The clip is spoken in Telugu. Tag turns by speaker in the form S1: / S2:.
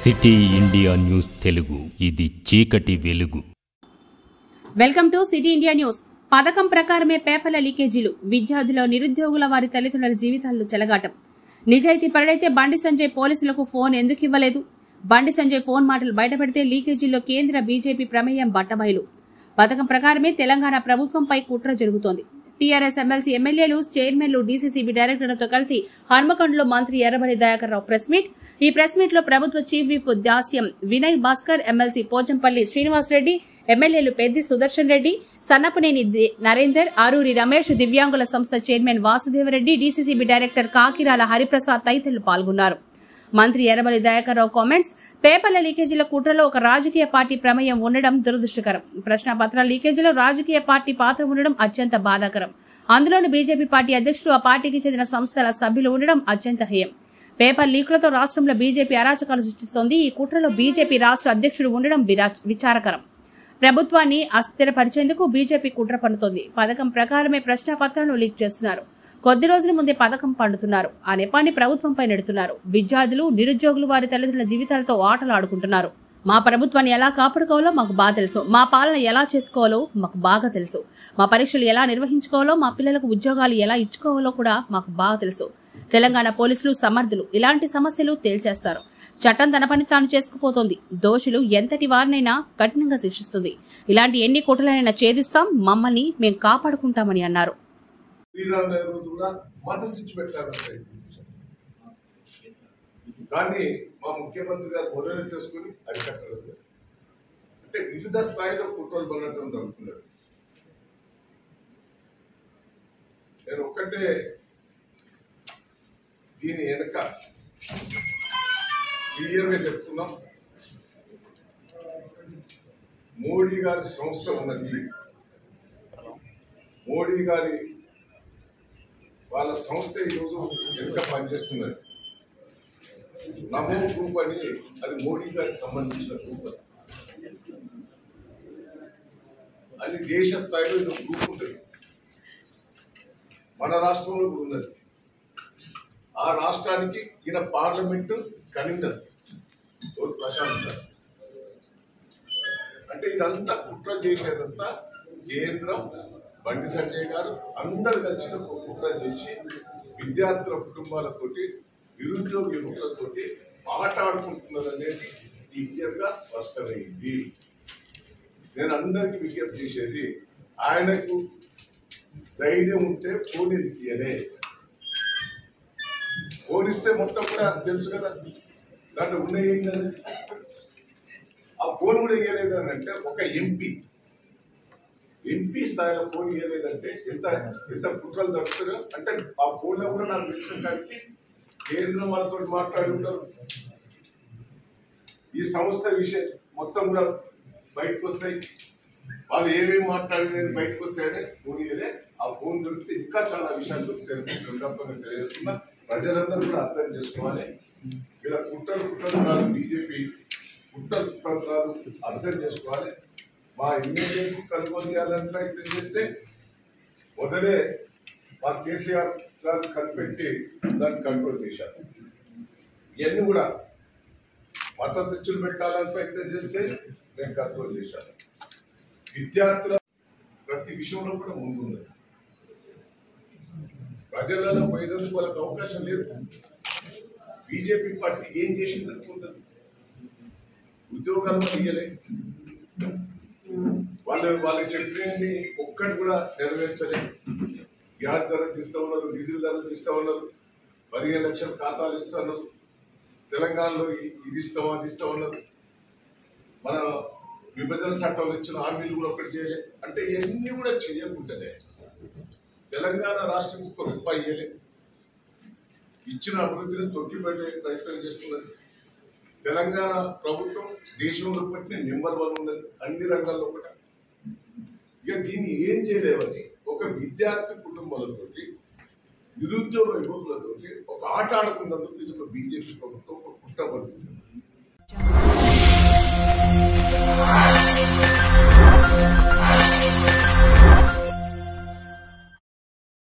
S1: సిటీ ఇండియా న్యూస్ తెలుగు ఇది చీకటి వెలుగు
S2: welcome to city India news పథకం ప్రకారమే పేపర్ల లీకేజీలు విద్యార్థుల నిరుద్యోగుల వారి తల్లిదండ్రుల జీవితాల్లో చెలగాటం నిజాయితీ పరుడైతే బండి సంజయ్ పోలీసులకు ఫోన్ ఎందుకు ఇవ్వలేదు బండి సంజయ్ ఫోన్ మాటలు బయటపెడితే లీకేజీల్లో కేంద్ర బీజేపీ ప్రమేయం బట్టబయలు పథకం ప్రకారమే తెలంగాణ ప్రభుత్వంపై కుట్ర జరుగుతోంది టీఆర్ఎస్ ఎమ్మెల్సీ ఎమ్మెల్యేలు చైర్మన్లు డీసీసీబీ డైరెక్టర్లతో కలిసి హన్మకొండలో మంత్రి ఎర్రబడి దయాకర్ రావు ప్రెస్ మీట్ ఈ ప్రెస్ మీట్ లో ప్రభుత్వ chief whip Dasyam Vinay Bhaskar MLC Pochampally Srinivas Reddy ఎమ్మెల్యేలు పెద్ది సుదర్శన్ రెడ్డి సన్నపనేని ది- నరేందర్ ఆరూరి రమేష్ దివ్యాంగుల సంస్థ chairman Vasudevareddy DCCB director Kakirala Hariprasad తదితరులు పాల్గొన్నారు మంత్రి ఎర్రబలి దయాకర్రావు కామెంట్స్ పేపర్ల లీకేజీల కుట్రలో ఒక రాజకీయ పార్టీ ప్రమేయం ఉండడం దురదృష్టకరం ప్రశ్నాపత్రాల లీకేజీలో రాజకీయ పార్టీ పాత్ర ఉండడం అత్యంత బాధాకరం అందులోని బీజేపీ పార్టీ అధ్యక్షుడు ఆ పార్టీకి చెందిన సంస్థల సభ్యులు ఉండడం అత్యంత హేయం పేపర్ లీకులతో రాష్ట్రంలో బీజేపీ అరాచకాలు సృష్టిస్తోంది ఈ కుట్రలో బీజేపీ రాష్ట్ర అధ్యక్షుడు ఉండడం విరాచ్- విచారకరం ప్రభుత్వాన్ని అస్థిరపరిచేందుకు బీజేపీ కుట్ర పన్నుతోంది పథకం ప్రకారమే ప్రశ్నాపత్రాలను లీక్ చేస్తున్నారు కొద్ది రోజుల ముందే పథకం పండుతున్నారు ఆ నెపాన్ని ప్రభుత్వంపై నెడుతున్నారు విద్యార్థులు నిరుద్యోగులు వారి తల్లిదండ్రుల జీవితాలతో ఆటలు ఆడుకుంటున్నారు మా ప్రభుత్వాన్ని ఎలా కాపాడుకోవాలో మాకు బాగా తెలుసు మా పాలన ఎలా చేసుకోవాలో మాకు బాగా తెలుసు మా పరీక్షలు ఎలా నిర్వహించుకోవాలో మా పిల్లలకు ఉద్యోగాలు ఎలా ఇచ్చుకోవాలో కూడా మాకు బాగా తెలుసు తెలంగాణ పోలీసులు సమర్థులు ఇలాంటి సమస్యలు తేల్చేస్తారు చట్టం తన పని తాను చేసుకుపోతోంది దోషులు ఎంతటి వారినైనా కఠినంగా శిక్షిస్తుంది ఇలాంటి ఎన్ని కుట్రలైనా ఛేదిస్తాం మమ్మల్ని మేము కాపాడుకుంటామని అన్నారు
S3: శ్రీరామ్ నెహ్రూ కూడా మత స్విచ్ పెట్టాలని ప్రయత్నించారు దాన్ని మా ముఖ్యమంత్రి గారు మొదలు చేసుకుని అరికట్టడం జరిగింది. అంటే వివిధ స్థాయిలో కుట్రలు పడటం జరుగుతున్నది నేను ఒక్కటే దీని వెనక క్లియర్గా చెప్తున్నాం మోడీ గారి సంస్థ ఉన్నది మోడీ గారి వాళ్ళ సంస్థ ఈరోజు ఎంత పనిచేస్తున్నది నమో గ్రూప్ అని అది మోడీ గారికి సంబంధించిన గ్రూప్ అది. అది దేశ స్థాయిలో ఇది ఒక గ్రూప్ ఉంటుంది మన రాష్ట్రంలో కూడా ఉన్నది ఆ రాష్ట్రానికి ఈయన పార్లమెంటు కన్వీనర్ ఎవరు ప్రశాంత్ గారు అంటే ఇదంతా కుట్ర చేసేదంతా కేంద్రం బండి సంజయ్ గారు అందరు కలిసి ఒక కుట్ర చేసి విద్యార్థుల కుటుంబాలతోటి నిరుద్యోగ యువకులతోటి మాట్లాడుకుంటున్నారు అనేది క్లియర్గా స్పష్టమైంది నేను అందరికీ విజ్ఞప్తి చేసేది ఆయనకు ధైర్యం ఉంటే ఫోన్ ఇది తీయలే ఫోన్ ఇస్తే మొత్తం కూడా తెలుసు కదా దాంట్లో ఉన్నాయి ఏం కదా ఆ ఫోన్ కూడా ఇవ్వలేదు అని అంటే ఒక ఎంపీ ఎంపీ స్థాయిలో ఫోన్ ఇవ్వలేదంటే ఎంత ఎంత కుట్రలు జరుగుతారో అంటే ఆ ఫోన్లో కూడా నాకు తెలిసిన కాడికి కేంద్రం వాళ్ళతో మాట్లాడి ఉంటారు ఈ సంస్థ విషయం మొత్తం కూడా బయటకు వస్తాయి వాళ్ళు ఏమేమి మాట్లాడినది బయటకు వస్తాయని ఫోన్ ఇవ్వలే ఆ ఫోన్ దొరికితే ఇంకా చాలా విషయాలు దొరుకుతాయి సందర్భంగా తెలియజేస్తున్నా ప్రజలందరూ కూడా అర్థం చేసుకోవాలి ఇలా కుట్రలు కుట్రలు కాదు బీజేపీ కుట్రలు కుట్రలు కాదు అర్థం చేసుకోవాలి మా ఎమ్మెల్యేసి కనుగోలు చేయాలని ప్రయత్నం చేస్తే మొదలే మా కేసీఆర్ గారు కనిపెట్టి దాన్ని కంట్రోల్ చేశారు ఇవన్నీ కూడా మత శిక్షలు పెట్టాలని ప్రయత్నం చేస్తే నేను కంట్రోల్ చేశాను విద్యార్థుల ప్రతి విషయంలో కూడా ముందుంది ప్రజలలో పోయేందుకు వాళ్ళకి అవకాశం లేదు బీజేపీ పార్టీ ఏం చేసింది అనుకుంటుంది ఉద్యోగాలు కూడా ఇయ్యలే వాళ్ళు వాళ్ళకి చెప్పింది ఒక్కటి కూడా నెరవేర్చలే గ్యాస్ ధర తీస్తా ఉన్నారు డీజిల్ ధర తీస్తా ఉన్నారు పదిహేను లక్షల ఖాతాలు ఇస్తా ఉన్నారు తెలంగాణలో ఇ- ఇది ఇస్తాం అది ఇస్తా ఉన్నారు మన విభజన చట్టంలో ఇచ్చిన హామీలు కూడా ఒకటి చేయలే అంటే ఇవన్నీ కూడా చేయకుండానే తెలంగాణ రాష్ట్రం ఒక రూపాయి ఇయ్యలే ఇచ్చిన అభివృద్ధిని తొక్కిపెట్టే ప్రయత్నం చేస్తున్నది తెలంగాణ ప్రభుత్వం దేశంలో పట్టిన నెంబర్ వన్ ఉన్నది అన్ని రంగాల్లో కూడా ఇక దీన్ని ఏం చేయలేవని ఒక విద్యార్థి కుటుంబాలతోటి నిరుద్యోగ యువకులతోటి ఒక ఆట ఆడుకున్నందుకు ఇది ఒక బీజేపీ ప్రభుత్వం ఒక కుట్ర పడుతుంది